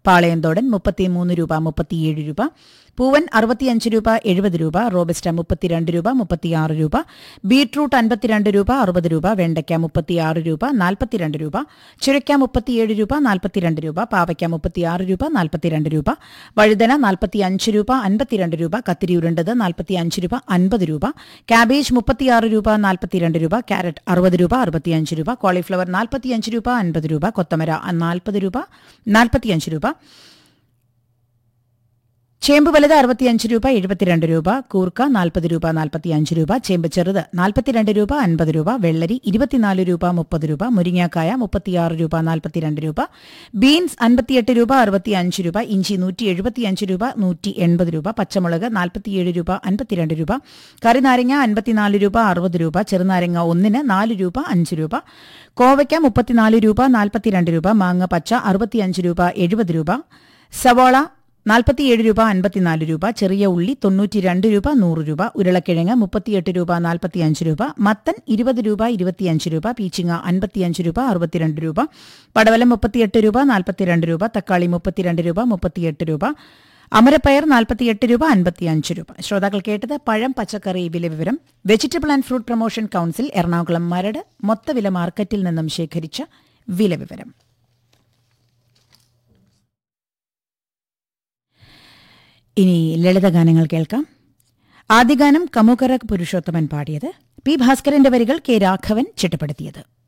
പാളയന്തോടൻ മുപ്പത്തിമൂന്ന് രൂപ മുപ്പത്തിയേഴ് രൂപ പൂവൻ അറുപത്തിയഞ്ച് രൂപ എഴുപത് രൂപ റോബസ്റ്റ മുപ്പത്തിരണ്ട് രൂപ മുപ്പത്തിയാറ് രൂപ ബീട്രൂട്ട് അൻപത്തിരണ്ട് രൂപ അറുപത് രൂപ വെണ്ടയ്ക്ക മുപ്പത്തിയാറ് രൂപ നാൽപ്പത്തിരണ്ട് രൂപ ചുരയ്ക്ക മുപ്പത്തിയേഴ് രൂപ നാൽപ്പത്തിരണ്ട് രൂപ പാവയ്ക്ക മുപ്പത്തിയാറ് രൂപ നാൽപ്പത്തിരണ്ട് രൂപ വഴുതന നാൽപ്പത്തിയഞ്ച് രൂപ അൻപത്തിരണ്ട് രൂപ കത്തിരി ഉരുണ്ടത് നാൽപ്പത്തിയഞ്ച് രൂപ അൻപത് രൂപ കാബേജ് മുപ്പത്തിയാറ് രൂപ നാൽപ്പത്തിരണ്ട് രൂപ ക്യാരറ്റ് അറുപത് രൂപ അറുപത്തിയഞ്ച് രൂപ കോളിഫ്ലവർ നാൽപ്പത്തിയഞ്ച് രൂപ അൻപത് രൂപ കൊത്തമര നാൽപ്പത് രൂപ നാൽപ്പത്തിയഞ്ച് രൂപ ചേമ്പ് വലുത് അറുപത്തിയഞ്ച് രൂപ എഴുപത്തിരണ്ട് രൂപ കൂർക്ക നാൽപ്പത് രൂപ നാൽപ്പത്തിയഞ്ച് രൂപ ചേമ്പ് ചെറുത് നാൽപ്പത്തിരണ്ട് രൂപ അൻപത് രൂപ വെള്ളരി ഇരുപത്തിനാല് രൂപ മുപ്പത് രൂപ മുരിങ്ങാക്കായ മുപ്പത്തിയാറ് രൂപ നാൽപ്പത്തിരണ്ട് രൂപ ബീൻസ് അൻപത്തിയെട്ട് രൂപ അറുപത്തിയഞ്ച് രൂപ ഇഞ്ചി നൂറ്റി എഴുപത്തിയഞ്ച് രൂപ നൂറ്റി എൺപത് രൂപ പച്ചമുളക് നാൽപ്പത്തിയേഴ് രൂപ അൻപത്തിരണ്ട് രൂപ കറിനാരങ്ങ അൻപത്തിനാല് രൂപ അറുപത് രൂപ ചെറുനാരങ്ങ ഒന്നിന് നാല് രൂപ അഞ്ച് രൂപ കോവയ്ക്ക മുപ്പത്തിനാല് രൂപ നാൽപ്പത്തിരണ്ട് രൂപ മാങ്ങ പച്ച അറുപത്തിയഞ്ച് രൂപ എഴുപത് രൂപ സവാള നാൽപ്പത്തിയേഴ് രൂപ അൻപത്തിനാല് രൂപ ചെറിയ ഉള്ളി തൊണ്ണൂറ്റി രണ്ട് രൂപ നൂറ് രൂപ ഉരുളക്കിഴങ്ങ് മുപ്പത്തിയെട്ട് രൂപ നാൽപ്പത്തിയഞ്ച് രൂപ മത്തൻ ഇരുപത് രൂപ ഇരുപത്തിയഞ്ച് രൂപ പീച്ചിങ്ങ അൻപത്തിയഞ്ച് രൂപ അറുപത്തിരണ്ട് രൂപ പടവലം മുപ്പത്തിയെട്ട് രൂപ നാൽപ്പത്തിരണ്ട് രൂപ തക്കാളി മുപ്പത്തിരണ്ട് രൂപ മുപ്പത്തിയെട്ട് രൂപ അമരപ്പയർ നാൽപ്പത്തിയെട്ട് രൂപ അൻപത്തിയഞ്ച് രൂപ ശ്രോതാക്കൾ കേട്ടത് പഴം പച്ചക്കറി വില വിവരം vegetable and fruit promotion council Ernakulam Maradu മൊത്തവില മാർക്കറ്റിൽ നിന്നും ശേഖരിച്ച വില വിവരം ഇനി ലളിതഗാനങ്ങൾ കേൾക്കാം ആദ്യ ഗാനം കമുകറ പുരുഷോത്തമൻ പാടിയത് പി ഭാസ്കരന്റെ വരികൾ കെ രാഘവൻ ചിട്ടപ്പെടുത്തിയത്